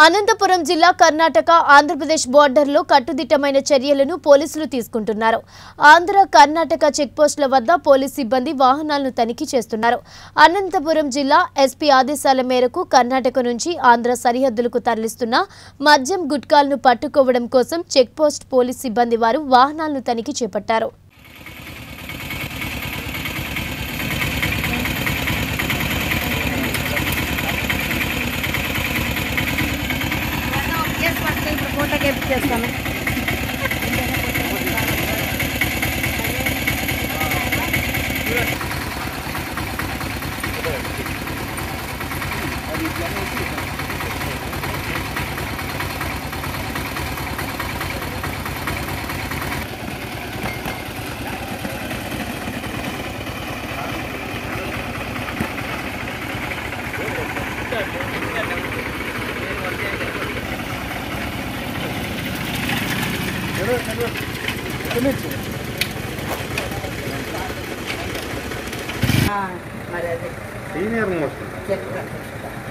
అనంతపురం జిల్లా కర్ణాటక ఆంధ్రప్రదేశ్ బోర్డర్లో కట్టుదిట్టమైన చర్యలను పోలీసులు తీసుకుంటున్నారు ఆంధ్ర కర్ణాటక చెక్పోస్టుల వద్ద పోలీస్ సిబ్బంది వాహనాలను తనిఖీ చేస్తున్నారు అనంతపురం జిల్లా ఎస్పీ ఆదేశాల మేరకు కర్ణాటక నుంచి ఆంధ్ర సరిహద్దులకు తరలిస్తున్న మద్యం గుట్కాలను పట్టుకోవడం కోసం చెక్పోస్ట్ పోలీస్ సిబ్బంది వారు వాహనాలను తనిఖీ చేపట్టారు కేసు పట్టుకొని ఇప్పుడు ఫోటో కేసు చేస్తాను ఆ, మరి అది సీనియర్ మోస్ట్ చెప్తా